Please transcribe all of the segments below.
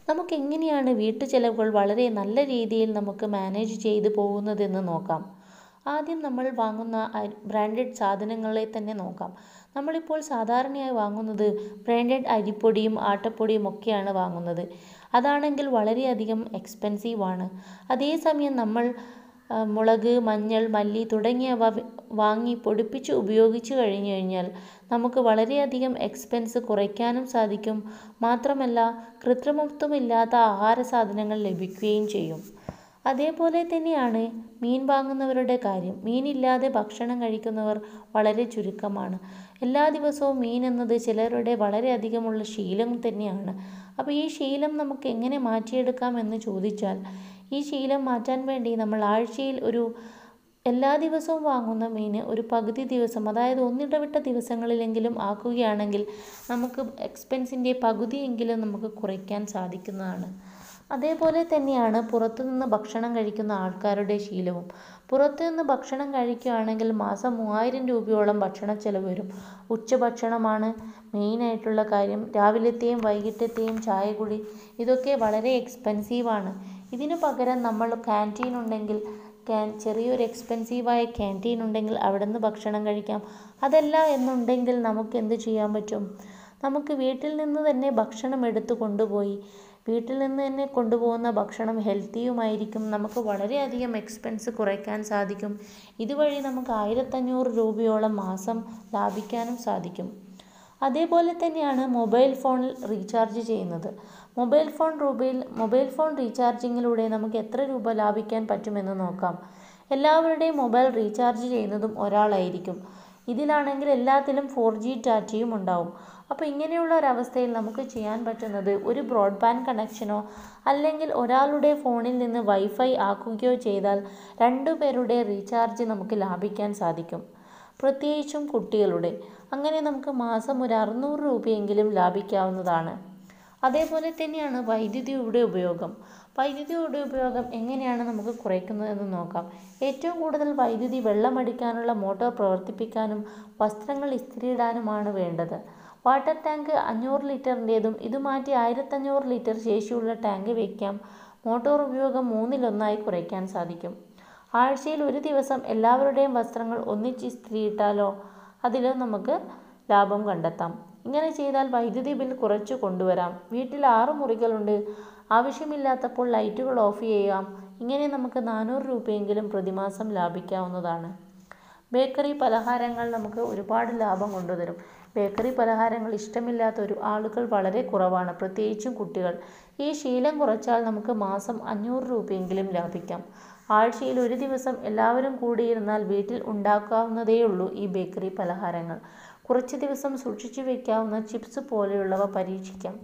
നമുക്ക് എങ്ങനെയാണ് വീട്ടു ചെലവുകൾ വളരെ നല്ല രീതിയിൽ നമുക്ക് മാനേജ് ചെയ്തു പോകുന്നതെന്ന് നോക്കാം ആദ്യം നമ്മൾ വാങ്ങുന്ന ബ്രാൻഡഡ് സാധനങ്ങളെ തന്നെ നോക്കാം നമ്മളിപ്പോൾ സാധാരണയായി വാങ്ങുന്നത് ബ്രാൻഡഡ് അരിപ്പൊടിയും ആട്ടപ്പൊടിയും ഒക്കെയാണ് വാങ്ങുന്നത് അതാണെങ്കിൽ വളരെയധികം എക്സ്പെൻസീവാണ് അതേസമയം നമ്മൾ മുളക് മഞ്ഞൾ മല്ലി തുടങ്ങിയവ വാങ്ങി പൊടിപ്പിച്ച് ഉപയോഗിച്ച് കഴിഞ്ഞു കഴിഞ്ഞാൽ നമുക്ക് വളരെയധികം എക്സ്പെൻസ് കുറയ്ക്കാനും സാധിക്കും മാത്രമല്ല കൃത്രിമത്വമില്ലാത്ത ആഹാര സാധനങ്ങൾ ലഭിക്കുകയും ചെയ്യും അതേപോലെ തന്നെയാണ് മീൻ വാങ്ങുന്നവരുടെ കാര്യം മീനില്ലാതെ ഭക്ഷണം കഴിക്കുന്നവർ വളരെ ചുരുക്കമാണ് എല്ലാ ദിവസവും മീൻ എന്നത് ചിലരുടെ വളരെയധികമുള്ള ശീലം തന്നെയാണ് അപ്പോൾ ഈ ശീലം നമുക്ക് എങ്ങനെ മാറ്റിയെടുക്കാം എന്ന് ചോദിച്ചാൽ ഈ ശീലം മാറ്റാൻ വേണ്ടി നമ്മൾ ആഴ്ചയിൽ ഒരു എല്ലാ ദിവസവും വാങ്ങുന്ന മീൻ ഒരു പകുതി ദിവസം അതായത് ഒന്നിടവിട്ട ദിവസങ്ങളിലെങ്കിലും ആക്കുകയാണെങ്കിൽ നമുക്ക് എക്സ്പെൻസിൻ്റെ പകുതിയെങ്കിലും നമുക്ക് കുറയ്ക്കാൻ സാധിക്കുന്നതാണ് അതേപോലെ തന്നെയാണ് പുറത്തുനിന്ന് ഭക്ഷണം കഴിക്കുന്ന ആൾക്കാരുടെ ശീലവും പുറത്തുനിന്ന് ഭക്ഷണം കഴിക്കുകയാണെങ്കിൽ മാസം മൂവായിരം രൂപയോളം ഭക്ഷണ ചെലവ് വരും ഉച്ചഭക്ഷണമാണ് മെയിനായിട്ടുള്ള കാര്യം രാവിലത്തെയും വൈകിട്ടത്തെയും ചായ കുടി ഇതൊക്കെ വളരെ എക്സ്പെൻസീവാണ് ഇതിനു പകരം നമ്മൾ ക്യാൻറ്റീൻ ഉണ്ടെങ്കിൽ ക്യാൻ ചെറിയൊരു എക്സ്പെൻസീവായ ക്യാൻറ്റീൻ ഉണ്ടെങ്കിൽ അവിടെ നിന്ന് ഭക്ഷണം കഴിക്കാം അതല്ല എന്നുണ്ടെങ്കിൽ നമുക്ക് എന്ത് ചെയ്യാൻ പറ്റും നമുക്ക് വീട്ടിൽ നിന്ന് തന്നെ ഭക്ഷണം എടുത്തു കൊണ്ടുപോയി വീട്ടിൽ നിന്ന് തന്നെ കൊണ്ടുപോകുന്ന ഭക്ഷണം ഹെൽത്തിയുമായിരിക്കും നമുക്ക് വളരെയധികം എക്സ്പെൻസ് കുറയ്ക്കാൻ സാധിക്കും ഇതുവഴി നമുക്ക് ആയിരത്തഞ്ഞൂറ് രൂപയോളം മാസം ലാഭിക്കാനും സാധിക്കും അതേപോലെ തന്നെയാണ് മൊബൈൽ ഫോണിൽ റീചാർജ് ചെയ്യുന്നത് മൊബൈൽ ഫോൺ രൂപയിൽ മൊബൈൽ ഫോൺ റീചാർജിങ്ങിലൂടെ നമുക്ക് എത്ര രൂപ ലാഭിക്കാൻ പറ്റുമെന്ന് നോക്കാം എല്ലാവരുടെയും മൊബൈൽ റീചാർജ് ചെയ്യുന്നതും ഒരാളായിരിക്കും ഇതിലാണെങ്കിൽ എല്ലാത്തിലും ഫോർ ജി ഡാറ്റയും ഉണ്ടാവും അപ്പോൾ ഇങ്ങനെയുള്ള ഒരവസ്ഥയിൽ നമുക്ക് ചെയ്യാൻ പറ്റുന്നത് ഒരു ബ്രോഡ്ബാൻഡ് കണക്ഷനോ അല്ലെങ്കിൽ ഒരാളുടെ ഫോണിൽ നിന്ന് വൈഫൈ ആക്കുകയോ ചെയ്താൽ രണ്ടുപേരുടെ റീചാർജ് നമുക്ക് ലാഭിക്കാൻ സാധിക്കും പ്രത്യേകിച്ചും കുട്ടികളുടെ അങ്ങനെ നമുക്ക് മാസം ഒരു അറുന്നൂറ് രൂപയെങ്കിലും ലാഭിക്കാവുന്നതാണ് അതേപോലെ തന്നെയാണ് വൈദ്യുതിയുടെ ഉപയോഗം വൈദ്യുതിയുടെ ഉപയോഗം എങ്ങനെയാണ് നമുക്ക് കുറയ്ക്കുന്നതെന്ന് നോക്കാം ഏറ്റവും കൂടുതൽ വൈദ്യുതി വെള്ളമടിക്കാനുള്ള മോട്ടോർ പ്രവർത്തിപ്പിക്കാനും വസ്ത്രങ്ങൾ ഇസ്തിരിയിടാനുമാണ് വേണ്ടത് വാട്ടർ ടാങ്ക് അഞ്ഞൂറ് ലിറ്ററിൻ്റേതും ഇത് മാറ്റി ആയിരത്തഞ്ഞൂറ് ലിറ്റർ ശേഷിയുള്ള ടാങ്ക് വയ്ക്കാം മോട്ടോർ ഉപയോഗം മൂന്നിലൊന്നായി കുറയ്ക്കാൻ സാധിക്കും ആഴ്ചയിൽ ഒരു ദിവസം എല്ലാവരുടെയും വസ്ത്രങ്ങൾ ഒന്നിച്ച് ഇസ്തിരിയിട്ടാലോ അതിലും നമുക്ക് ലാഭം കണ്ടെത്താം ഇങ്ങനെ ചെയ്താൽ വൈദ്യുതി ബിൽ കുറച്ചു കൊണ്ടുവരാം വീട്ടിൽ ആറ് മുറികളുണ്ട് ആവശ്യമില്ലാത്തപ്പോൾ ലൈറ്റുകൾ ഓഫ് ചെയ്യാം ഇങ്ങനെ നമുക്ക് നാനൂറ് രൂപയെങ്കിലും പ്രതിമാസം ലാഭിക്കാവുന്നതാണ് ബേക്കറി പലഹാരങ്ങൾ നമുക്ക് ഒരുപാട് ലാഭം കൊണ്ടുതരും ബേക്കറി പലഹാരങ്ങൾ ഇഷ്ടമില്ലാത്ത ഒരു ആളുകൾ വളരെ കുറവാണ് പ്രത്യേകിച്ചും കുട്ടികൾ ഈ ശീലം കുറച്ചാൽ നമുക്ക് മാസം അഞ്ഞൂറ് രൂപയെങ്കിലും ലാഭിക്കാം ആഴ്ചയിൽ ഒരു ദിവസം എല്ലാവരും കൂടിയിരുന്നാൽ വീട്ടിൽ ഉണ്ടാക്കാവുന്നതേയുള്ളൂ ഈ ബേക്കറി പലഹാരങ്ങൾ കുറച്ച് ദിവസം സൂക്ഷിച്ചു വയ്ക്കാവുന്ന ചിപ്സ് പോലെയുള്ളവ പരീക്ഷിക്കാം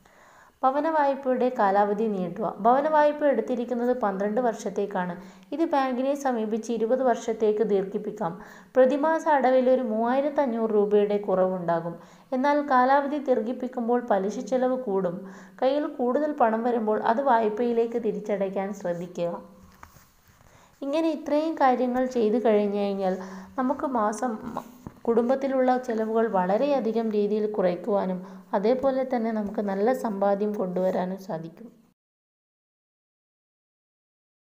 ഭവന വായ്പയുടെ കാലാവധി നീട്ടുക ഭവന വായ്പ എടുത്തിരിക്കുന്നത് പന്ത്രണ്ട് വർഷത്തേക്കാണ് ഇത് ബാങ്കിനെ സമീപിച്ച് ഇരുപത് വർഷത്തേക്ക് ദീർഘിപ്പിക്കാം പ്രതിമാസ അടവിൽ ഒരു മൂവായിരത്തി അഞ്ഞൂറ് രൂപയുടെ കുറവുണ്ടാകും എന്നാൽ കാലാവധി ദീർഘിപ്പിക്കുമ്പോൾ പലിശ ചെലവ് കൂടും കയ്യിൽ കൂടുതൽ പണം വരുമ്പോൾ അത് വായ്പയിലേക്ക് തിരിച്ചടയ്ക്കാൻ ശ്രദ്ധിക്കുക ഇങ്ങനെ ഇത്രയും കാര്യങ്ങൾ ചെയ്തു കഴിഞ്ഞു കഴിഞ്ഞാൽ നമുക്ക് മാസം കുടുംബത്തിലുള്ള ചിലവുകൾ വളരെയധികം രീതിയിൽ കുറയ്ക്കുവാനും അതേപോലെ തന്നെ നമുക്ക് നല്ല സമ്പാദ്യം കൊണ്ടുവരാനും സാധിക്കും